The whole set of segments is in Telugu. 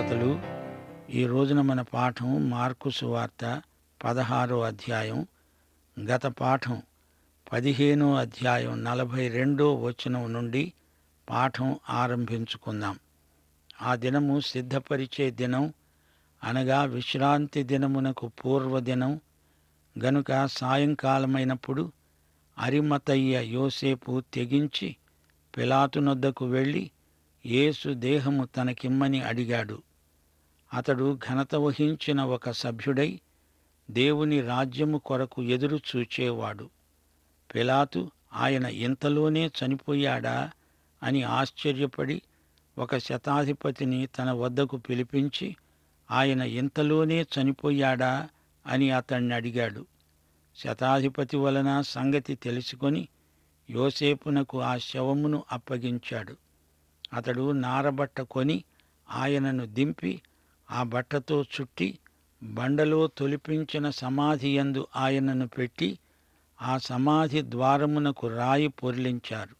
శ్రోతలు ఈ రోజున మన పాఠం మార్కు సువార్త పదహారో అధ్యాయం గత పాఠం పదిహేనో అధ్యాయం నలభై రెండో వచనం నుండి పాఠం ఆరంభించుకుందాం ఆ దినము సిద్ధపరిచే దినం అనగా విశ్రాంతి దినమునకు పూర్వదినం గనుక సాయంకాలమైనప్పుడు అరిమతయ్య యోసేపు తెగించి పిలాతునొద్దకు వెళ్ళి యేసు దేహము తనకిమ్మని అడిగాడు అతడు ఘనత వహించిన ఒక సభ్యుడై దేవుని రాజ్యము కొరకు ఎదురు చూచేవాడు పిలాతు ఆయన ఇంతలోనే చనిపోయాడా అని ఆశ్చర్యపడి ఒక శతాధిపతిని తన వద్దకు పిలిపించి ఆయన ఇంతలోనే చనిపోయాడా అని అతన్ని అడిగాడు శతాధిపతి వలన సంగతి తెలుసుకొని యోసేపునకు ఆ శవమును అప్పగించాడు అతడు నారబట్ట కొని ఆయనను దింపి ఆ బట్టతో చుట్టి బండలో తొలిపించిన సమాధి యందు ఆయనను పెట్టి ఆ సమాధి ద్వారమునకు రాయి పొర్లించారు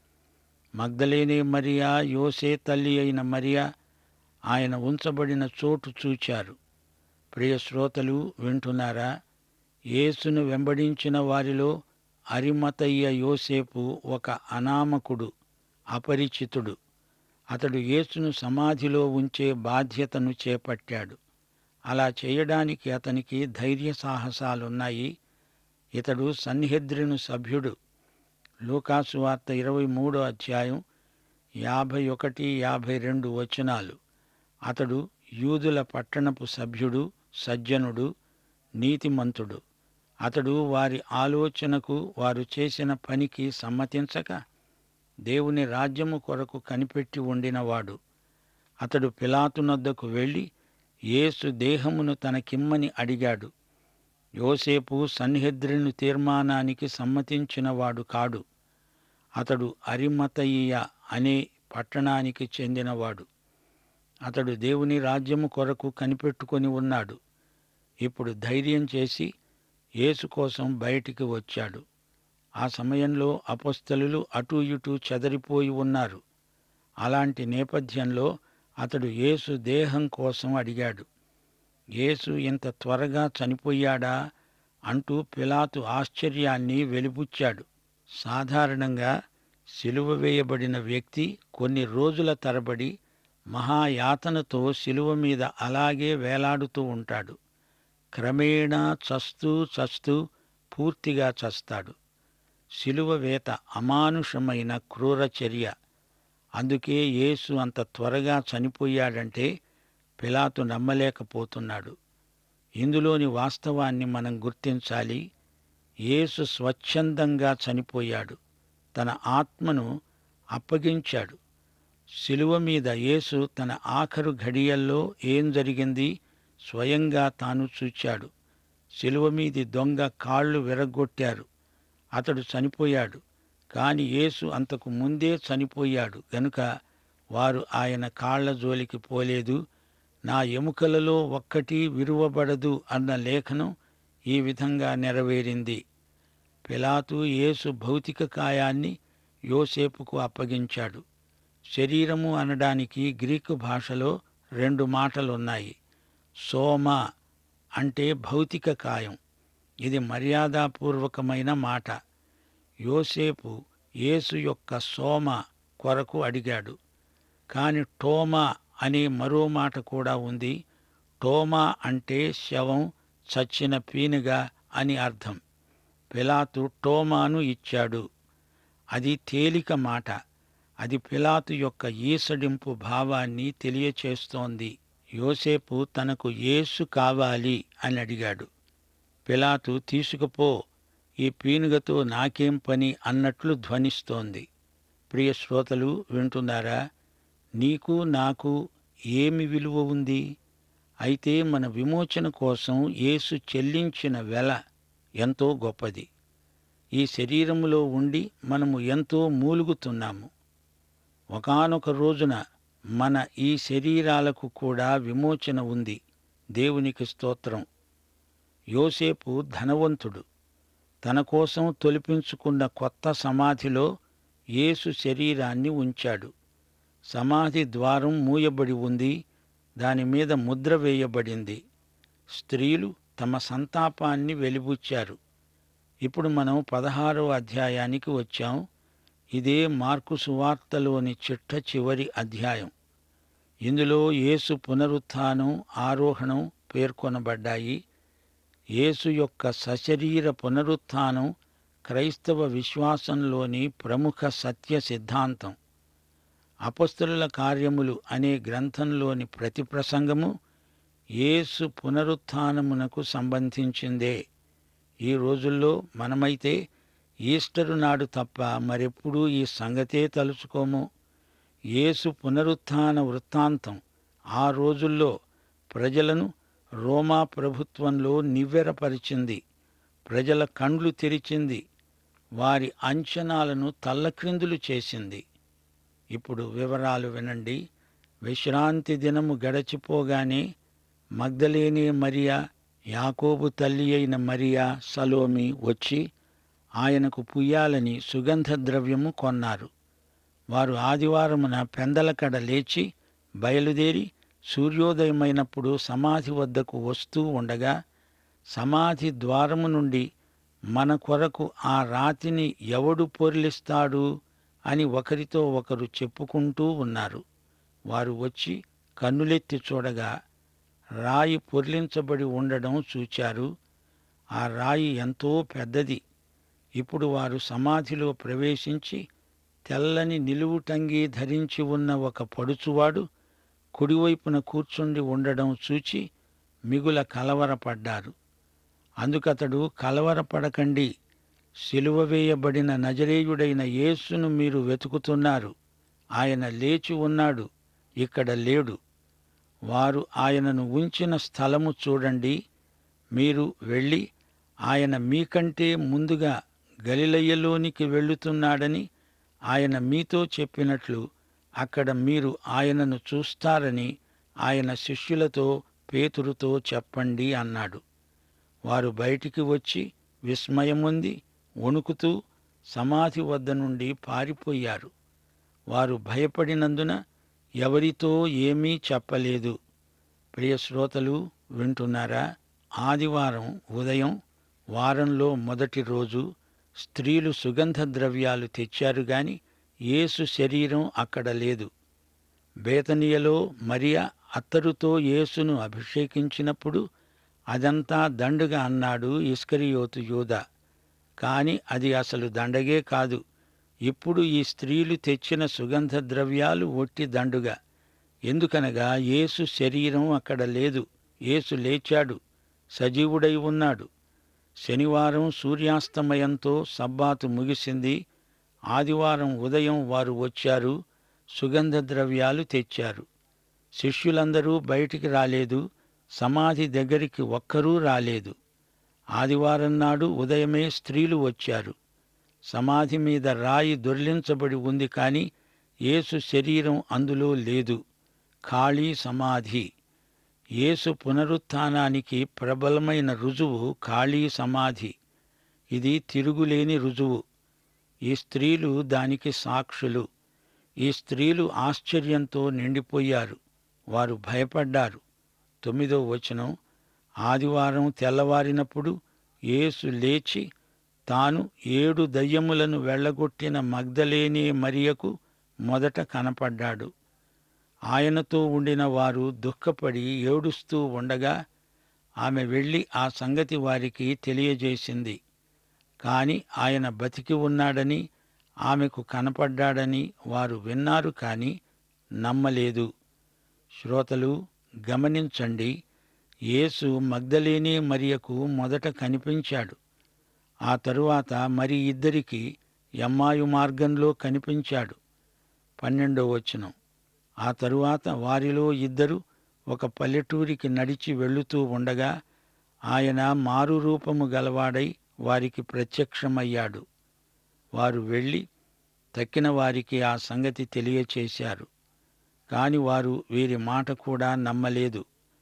మగ్ధలేనే మరియా యోసే తల్లి అయిన మరియా ఆయన ఉంచబడిన చోటు చూచారు ప్రియ శ్రోతలు వింటున్నారా యేసును వెంబడించిన వారిలో అరిమతయ్య యోసేపు ఒక అనామకుడు అపరిచితుడు అతడు యేసును సమాధిలో ఉంచే బాధ్యతను చేపట్టాడు అలా చేయడానికి అతనికి ధైర్య సాహసాలున్నాయి ఇతడు సన్నిహద్రిను సభ్యుడు లూకాసు వార్త ఇరవై మూడో అధ్యాయం యాభై ఒకటి యాభై రెండు వచనాలు అతడు యూదుల పట్టణపు సభ్యుడు సజ్జనుడు నీతిమంతుడు అతడు వారి ఆలోచనకు వారు చేసిన పనికి సమ్మతించక దేవుని రాజ్యము కొరకు కనిపెట్టి ఉండినవాడు అతడు పిలాతునొద్దకు వెళ్ళి యేసు దేహమును తనకిమ్మని అడిగాడు యోసేపు సన్నిహద్రిను తీర్మానానికి సమ్మతించినవాడు కాడు అతడు అరిమతయ్య అనే పట్టణానికి చెందినవాడు అతడు దేవుని రాజ్యము కొరకు కనిపెట్టుకొని ఉన్నాడు ఇప్పుడు ధైర్యం చేసి యేసు కోసం బయటికి వచ్చాడు ఆ సమయంలో అపస్థలులు అటూ ఇటూ చెదరిపోయి ఉన్నారు అలాంటి నేపథ్యంలో అతడు యేసు దేహం కోసం అడిగాడు యేసు ఇంత త్వరగా చనిపోయాడా అంటూ పిలాతు ఆశ్చర్యాన్ని వెలిబుచ్చాడు సాధారణంగా సిలువ వేయబడిన వ్యక్తి కొన్ని రోజుల తరబడి మహాయాతనతో సిలువ మీద అలాగే వేలాడుతూ ఉంటాడు క్రమేణా చస్తూ చస్తూ పూర్తిగా చస్తాడు సిలువ వేత అమానుషమైన క్రూర చర్య అందుకే యేసు అంత త్వరగా చనిపోయాడంటే పిలాతు నమ్మలేకపోతున్నాడు ఇందులోని వాస్తవాన్ని మనం గుర్తించాలి యేసు స్వచ్ఛందంగా చనిపోయాడు తన ఆత్మను అప్పగించాడు శిలువ మీద యేసు తన ఆఖరు ఘడియల్లో ఏం జరిగింది స్వయంగా తాను చూచాడు శిలువ మీది దొంగ కాళ్ళు విరగొట్టారు అతడు చనిపోయాడు కాని యేసు అంతకు ముందే చనిపోయాడు గనుక వారు ఆయన కాళ్ల జోలికి పోలేదు నా ఎముకలలో ఒక్కటి విరువబడదు అన్న లేఖనం ఈ విధంగా నెరవేరింది పిలాతు యేసు భౌతిక కాయాన్ని యోసేపుకు అప్పగించాడు శరీరము అనడానికి గ్రీకు భాషలో రెండు మాటలున్నాయి సోమ అంటే భౌతిక కాయం ఇది మర్యాదపూర్వకమైన మాట యోసేపు యేసు యొక్క సోమ కొరకు అడిగాడు కాని టోమా అనే మరో మాట కూడా ఉంది టోమా అంటే శవం చచ్చిన పీనుగా అని అర్థం పిలాతు టోమాను ఇచ్చాడు అది తేలిక మాట అది పిలాతు యొక్క ఈసడింపు భావాన్ని తెలియచేస్తోంది యోసేపు తనకు యేసు కావాలి అని అడిగాడు పిలాతు తీసుకుపో ఈ పీనుగతో నాకేం పని అన్నట్లు ధ్వనిస్తోంది ప్రియ శ్రోతలు వింటున్నారా నీకు నాకు ఏమి విలువ ఉంది అయితే మన విమోచన కోసం యేసు చెల్లించిన వెల ఎంతో గొప్పది ఈ శరీరములో ఉండి మనము ఎంతో మూలుగుతున్నాము ఒకానొక రోజున మన ఈ శరీరాలకు కూడా విమోచన ఉంది దేవునికి స్తోత్రం యోసేపు ధనవంతుడు తన కోసం తొలిపించుకున్న కొత్త సమాధిలో యేసు శరీరాన్ని ఉంచాడు సమాధి ద్వారం మూయబడి ఉంది దాని మీద ముద్ర వేయబడింది స్త్రీలు తమ సంతాపాన్ని వెలిబుచ్చారు ఇప్పుడు మనం పదహారవ అధ్యాయానికి వచ్చాం ఇదే మార్కు సువార్తలోని చిట్ట చివరి అధ్యాయం ఇందులో యేసు పునరుత్థానం ఆరోహణం పేర్కొనబడ్డాయి యేసు యొక్క సశరీర పునరుత్థానం క్రైస్తవ విశ్వాసంలోని ప్రముఖ సత్య సిద్ధాంతం అపస్తుల కార్యములు అనే గ్రంథంలోని ప్రతి ప్రసంగము యేసు పునరుత్థానమునకు సంబంధించిందే ఈ రోజుల్లో మనమైతే ఈస్టరు నాడు తప్ప మరెప్పుడూ ఈ సంగతే తలుచుకోము యేసు పునరుత్థాన వృత్తాంతం ఆ రోజుల్లో ప్రజలను రోమా ప్రభుత్వంలో నివ్వెరపరిచింది ప్రజల కండ్లు తెరిచింది వారి అంచనాలను తల్లక్రిందులు చేసింది ఇప్పుడు వివరాలు వినండి విశ్రాంతి దినము గడచిపోగానే మగ్ధలేనే మరియా యాకోబు తల్లి అయిన మరియా సలోమి వచ్చి ఆయనకు పుయ్యాలని సుగంధ ద్రవ్యము కొన్నారు వారు ఆదివారమున పెందలకడ లేచి బయలుదేరి సూర్యోదయమైనప్పుడు సమాధి వద్దకు వస్తూ ఉండగా సమాధి ద్వారము నుండి మన కొరకు ఆ రాతిని ఎవడు పొర్లిస్తాడు అని ఒకరితో ఒకరు చెప్పుకుంటూ ఉన్నారు వారు వచ్చి కన్నులెత్తి చూడగా రాయి పొర్లించబడి ఉండడం చూచారు ఆ రాయి ఎంతో పెద్దది ఇప్పుడు వారు సమాధిలో ప్రవేశించి తెల్లని నిలువుటంగి ధరించి ఉన్న ఒక పడుచువాడు కుడివైపున కూర్చుండి ఉండడం చూచి మిగుల కలవరపడ్డారు అందుకతడు కలవరపడకండి సిలువ వేయబడిన నజరేయుడైన యేసును మీరు వెతుకుతున్నారు ఆయన లేచి ఉన్నాడు ఇక్కడ లేడు వారు ఆయనను ఉంచిన స్థలము చూడండి మీరు వెళ్ళి ఆయన మీకంటే ముందుగా గలిలయ్యలోనికి వెళ్ళుతున్నాడని ఆయన మీతో చెప్పినట్లు అక్కడ మీరు ఆయనను చూస్తారని ఆయన శిష్యులతో పేతురుతో చెప్పండి అన్నాడు వారు బయటికి వచ్చి విస్మయముంది వణుకుతూ సమాధి వద్ద నుండి పారిపోయారు వారు భయపడినందున ఎవరితో ఏమీ చెప్పలేదు ప్రియ శ్రోతలు వింటున్నారా ఆదివారం ఉదయం వారంలో మొదటి రోజు స్త్రీలు సుగంధ ద్రవ్యాలు తెచ్చారు గాని యేసు శరీరం అక్కడ లేదు బేతనియలో మరియా అత్తరుతో యేసును అభిషేకించినప్పుడు అదంతా దండుగా అన్నాడు ఇస్కరియోతు యూద కాని అది అసలు దండగే కాదు ఇప్పుడు ఈ స్త్రీలు తెచ్చిన సుగంధ ద్రవ్యాలు ఒట్టి దండుగా ఎందుకనగా యేసు శరీరం అక్కడ లేదు యేసు లేచాడు సజీవుడై ఉన్నాడు శనివారం సూర్యాస్తమయంతో సబ్బాతు ముగిసింది ఆదివారం ఉదయం వారు వచ్చారు సుగంధ ద్రవ్యాలు తెచ్చారు శిష్యులందరూ బయటికి రాలేదు సమాధి దగ్గరికి ఒక్కరూ రాలేదు ఆదివారం నాడు ఉదయమే స్త్రీలు వచ్చారు సమాధి మీద రాయి దొర్లించబడి ఉంది కాని యేసు శరీరం అందులో లేదు ఖాళీ సమాధి యేసు పునరుత్థానానికి ప్రబలమైన రుజువు ఖాళీ సమాధి ఇది తిరుగులేని రుజువు ఈ స్త్రీలు దానికి సాక్షులు ఈ స్త్రీలు ఆశ్చర్యంతో నిండిపోయారు వారు భయపడ్డారు తొమ్మిదో వచనం ఆదివారం తెల్లవారినప్పుడు యేసు లేచి తాను ఏడు దయ్యములను వెళ్ళగొట్టిన మగ్ధలేనే మరియకు మొదట కనపడ్డాడు ఆయనతో ఉండిన వారు దుఃఖపడి ఏడుస్తూ ఉండగా ఆమె వెళ్ళి ఆ సంగతి వారికి తెలియజేసింది కాని ఆయన బతికి ఉన్నాడని ఆమెకు కనపడ్డాడని వారు విన్నారు కాని నమ్మలేదు శ్రోతలు గమనించండి యేసు మగ్ధలేనే మరియకు మొదట కనిపించాడు ఆ తరువాత మరి ఇద్దరికి యమ్మాయు మార్గంలో కనిపించాడు పన్నెండో వచనం ఆ తరువాత వారిలో ఇద్దరు ఒక పల్లెటూరికి నడిచి వెళుతూ ఉండగా ఆయన మారు రూపము గలవాడై వారికి ప్రత్యక్షమయ్యాడు వారు వెళ్ళి తక్కిన వారికి ఆ సంగతి తెలియచేశారు కాని వారు వీరి మాట కూడా నమ్మలేదు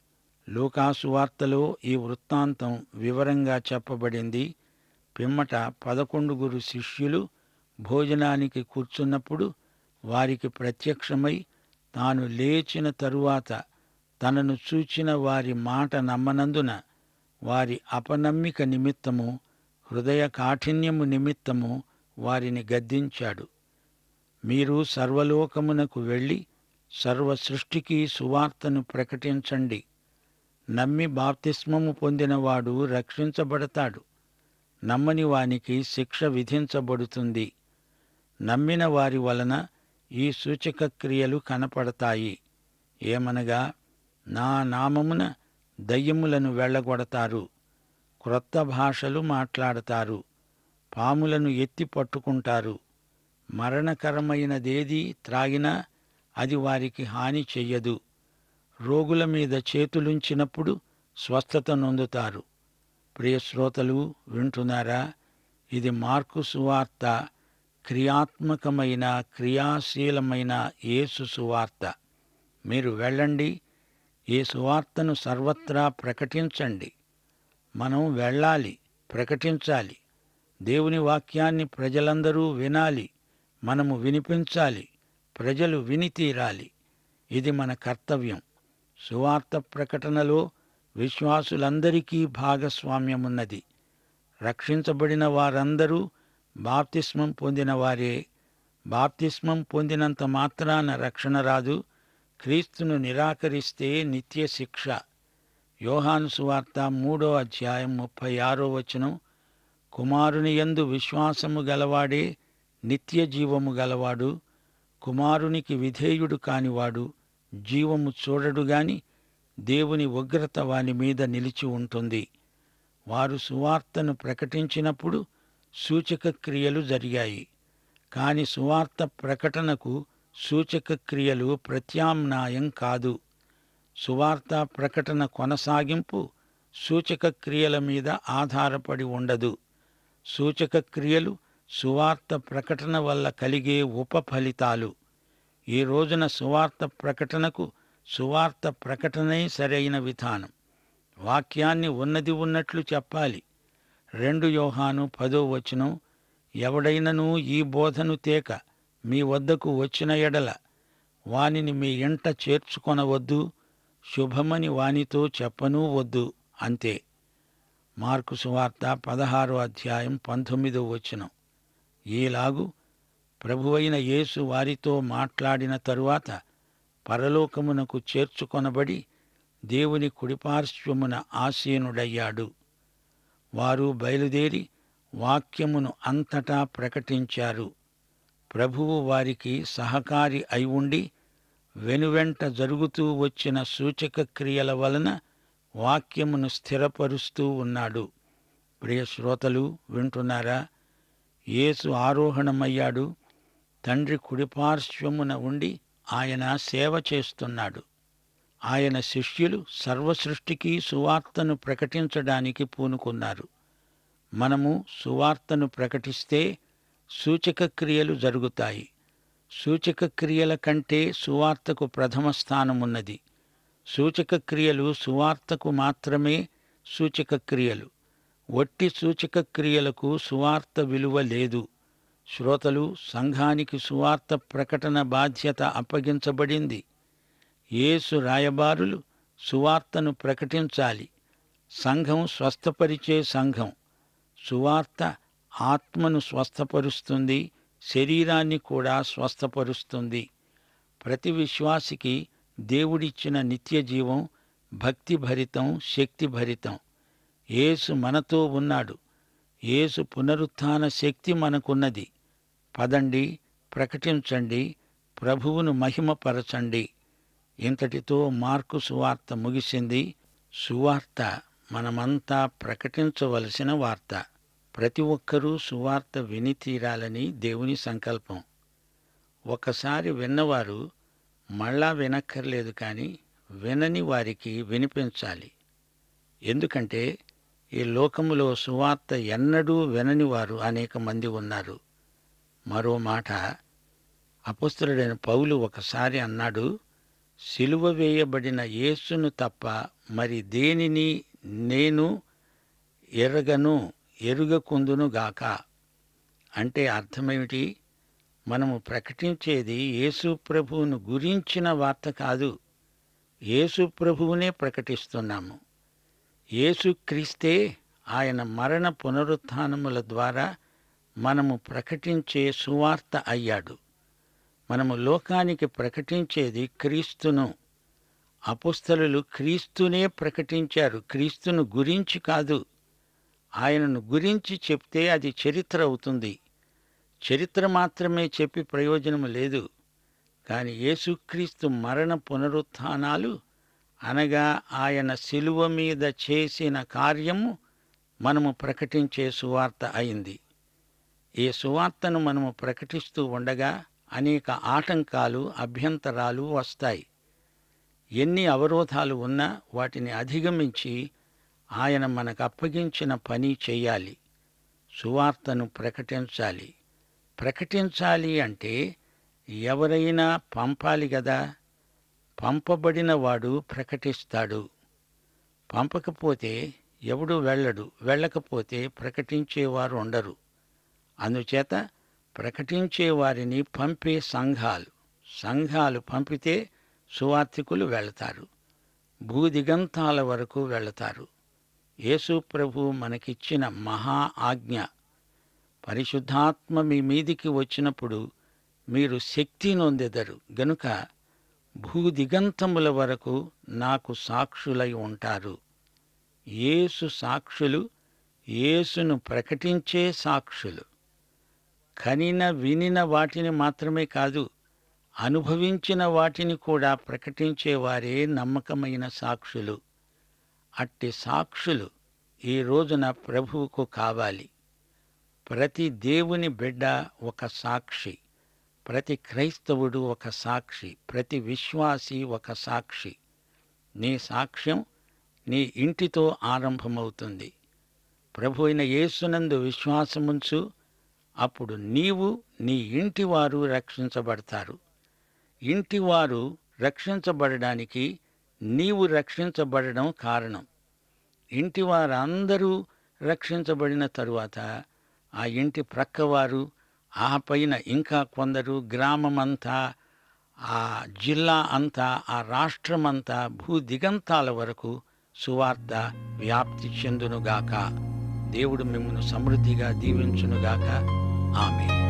లూకాసు వార్తలో ఈ వృత్తాంతం వివరంగా చెప్పబడింది పిమ్మట పదకొండుగురు శిష్యులు భోజనానికి కూర్చున్నప్పుడు వారికి ప్రత్యక్షమై తాను లేచిన తరువాత తనను చూచిన వారి మాట నమ్మనందున వారి అపనమ్మిక నిమిత్తము హృదయ కాఠిన్యము నిమిత్తము వారిని గద్దించాడు మీరు సర్వలోకమునకు వెళ్ళి సర్వ సృష్టికి సువార్తను ప్రకటించండి నమ్మి బాప్తిస్మము పొందినవాడు రక్షించబడతాడు నమ్మని వానికి శిక్ష విధించబడుతుంది నమ్మిన వారి వలన ఈ సూచక క్రియలు కనపడతాయి ఏమనగా నా నామమున దయ్యములను వెళ్ళగొడతారు క్రొత్త భాషలు మాట్లాడతారు పాములను ఎత్తి పట్టుకుంటారు మరణకరమైనదేది త్రాగినా అది వారికి హాని చెయ్యదు రోగుల మీద చేతులుంచినప్పుడు స్వస్థత నొందుతారు ప్రియ శ్రోతలు వింటున్నారా ఇది మార్కు సువార్త క్రియాత్మకమైన క్రియాశీలమైన యేసు సువార్త మీరు వెళ్ళండి ఈ సువార్తను సర్వత్రా ప్రకటించండి మనం వెళ్ళాలి ప్రకటించాలి దేవుని వాక్యాన్ని ప్రజలందరూ వినాలి మనము వినిపించాలి ప్రజలు విని తీరాలి ఇది మన కర్తవ్యం సువార్త ప్రకటనలో విశ్వాసులందరికీ భాగస్వామ్యమున్నది రక్షించబడిన వారందరూ బాప్తిస్మం పొందిన వారే బాప్తిస్మం పొందినంత మాత్రాన రక్షణ రాదు క్రీస్తును నిరాకరిస్తే నిత్య శిక్ష యోహాను సువార్త మూడో అధ్యాయం ముప్పై ఆరో వచనం కుమారుని యందు విశ్వాసము గలవాడే నిత్య జీవము గలవాడు కుమారునికి విధేయుడు కానివాడు జీవము చూడడు గాని దేవుని ఉగ్రత వాని మీద నిలిచి ఉంటుంది వారు సువార్తను ప్రకటించినప్పుడు సూచక క్రియలు జరిగాయి కాని సువార్త ప్రకటనకు సూచక క్రియలు ప్రత్యామ్నాయం కాదు సువార్త ప్రకటన కొనసాగింపు సూచక క్రియల మీద ఆధారపడి ఉండదు సూచక క్రియలు సువార్త ప్రకటన వల్ల కలిగే ఉప ఫలితాలు ఈ రోజున సువార్త ప్రకటనకు సువార్త ప్రకటనే సరైన విధానం వాక్యాన్ని ఉన్నది ఉన్నట్లు చెప్పాలి రెండు యోహాను పదో వచనం ఎవడైనను ఈ బోధను తేక మీ వద్దకు వచ్చిన ఎడల వానిని మీ ఇంట చేర్చుకొనవద్దు శుభమని వానితో చెప్పనూ వద్దు అంతే మార్కు సువార్త పదహారో అధ్యాయం పంతొమ్మిదో వచనం ఈలాగు ప్రభువైన యేసు వారితో మాట్లాడిన తరువాత పరలోకమునకు చేర్చుకొనబడి దేవుని కుడిపార్శ్వమున ఆసీనుడయ్యాడు వారు బయలుదేరి వాక్యమును అంతటా ప్రకటించారు ప్రభువు వారికి సహకారి అయి ఉండి వెనువెంట జరుగుతూ వచ్చిన సూచక క్రియల వలన వాక్యమును స్థిరపరుస్తూ ఉన్నాడు ప్రియ శ్రోతలు వింటున్నారా యేసు ఆరోహణమయ్యాడు తండ్రి కుడిపార్శ్వమున ఉండి ఆయన సేవ చేస్తున్నాడు ఆయన శిష్యులు సర్వసృష్టికి సువార్తను ప్రకటించడానికి పూనుకున్నారు మనము సువార్తను ప్రకటిస్తే సూచక క్రియలు జరుగుతాయి సూచక క్రియల కంటే సువార్తకు ప్రథమ స్థానమున్నది సూచక క్రియలు సువార్తకు మాత్రమే సూచక క్రియలు ఒట్టి సూచక క్రియలకు సువార్త విలువ లేదు శ్రోతలు సంఘానికి సువార్త ప్రకటన బాధ్యత అప్పగించబడింది యేసు రాయబారులు సువార్తను ప్రకటించాలి సంఘం స్వస్థపరిచే సంఘం సువార్త ఆత్మను స్వస్థపరుస్తుంది శరీరాన్ని కూడా స్వస్థపరుస్తుంది ప్రతి విశ్వాసికి దేవుడిచ్చిన నిత్య జీవం భక్తిభరితం శక్తిభరితం యేసు మనతో ఉన్నాడు యేసు పునరుత్థాన శక్తి మనకున్నది పదండి ప్రకటించండి ప్రభువును మహిమపరచండి ఇంతటితో మార్కు సువార్త ముగిసింది సువార్త మనమంతా ప్రకటించవలసిన వార్త ప్రతి ఒక్కరూ సువార్త విని తీరాలని దేవుని సంకల్పం ఒకసారి విన్నవారు మళ్ళా వినక్కర్లేదు కానీ వినని వారికి వినిపించాలి ఎందుకంటే ఈ లోకములో సువార్త ఎన్నడూ వినని వారు అనేక మంది ఉన్నారు మరో మాట అపుస్తుడైన పౌలు ఒకసారి అన్నాడు సిలువ వేయబడిన యేసును తప్ప మరి దేనిని నేను ఎరగను ఎరుగకుందును గాక అంటే అర్థమేమిటి మనము ప్రకటించేది యేసు ప్రభువును గురించిన వార్త కాదు యేసు ప్రభువునే ప్రకటిస్తున్నాము యేసుక్రీస్తే ఆయన మరణ పునరుత్థానముల ద్వారా మనము ప్రకటించే సువార్త అయ్యాడు మనము లోకానికి ప్రకటించేది క్రీస్తును అపుస్తలు క్రీస్తునే ప్రకటించారు క్రీస్తును గురించి కాదు ఆయనను గురించి చెప్తే అది చరిత్ర అవుతుంది చరిత్ర మాత్రమే చెప్పి ప్రయోజనం లేదు కాని యేసుక్రీస్తు మరణ పునరుత్థానాలు అనగా ఆయన శిలువ మీద చేసిన కార్యము మనము ప్రకటించే సువార్త అయింది ఈ సువార్తను మనము ప్రకటిస్తూ ఉండగా అనేక ఆటంకాలు అభ్యంతరాలు వస్తాయి ఎన్ని అవరోధాలు ఉన్నా వాటిని అధిగమించి ఆయన మనకు అప్పగించిన పని చెయ్యాలి సువార్తను ప్రకటించాలి ప్రకటించాలి అంటే ఎవరైనా పంపాలి గదా పంపబడిన వాడు ప్రకటిస్తాడు పంపకపోతే ఎవడు వెళ్ళడు వెళ్ళకపోతే ప్రకటించేవారు ఉండరు అందుచేత ప్రకటించే వారిని పంపే సంఘాలు సంఘాలు పంపితే సువార్థికులు వెళతారు భూదిగంతాల వరకు వెళతారు యేసు ప్రభు మనకిచ్చిన మహా ఆజ్ఞ పరిశుద్ధాత్మ మీ మీదికి వచ్చినప్పుడు మీరు శక్తి నొందెదరు గనుక భూదిగంతముల వరకు నాకు సాక్షులై ఉంటారు యేసు సాక్షులు యేసును ప్రకటించే సాక్షులు కనిన వినిన వాటిని మాత్రమే కాదు అనుభవించిన వాటిని కూడా ప్రకటించేవారే నమ్మకమైన సాక్షులు అట్టి సాక్షులు ఈ రోజున ప్రభువుకు కావాలి ప్రతి దేవుని బిడ్డ ఒక సాక్షి ప్రతి క్రైస్తవుడు ఒక సాక్షి ప్రతి విశ్వాసి ఒక సాక్షి నీ సాక్ష్యం నీ ఇంటితో ఆరంభమవుతుంది ప్రభు అయిన యేసునందు విశ్వాసముంచు అప్పుడు నీవు నీ ఇంటివారు రక్షించబడతారు ఇంటివారు రక్షించబడడానికి నీవు రక్షించబడడం కారణం ఇంటి వారందరూ రక్షించబడిన తరువాత ఆ ఇంటి ప్రక్కవారు ఆ పైన ఇంకా కొందరు గ్రామమంతా ఆ జిల్లా అంతా ఆ రాష్ట్రమంతా భూ దిగంతాల వరకు సువార్త వ్యాప్తి చెందునుగాక దేవుడు మిమ్మల్ని సమృద్ధిగా దీవించునుగాక ఆమె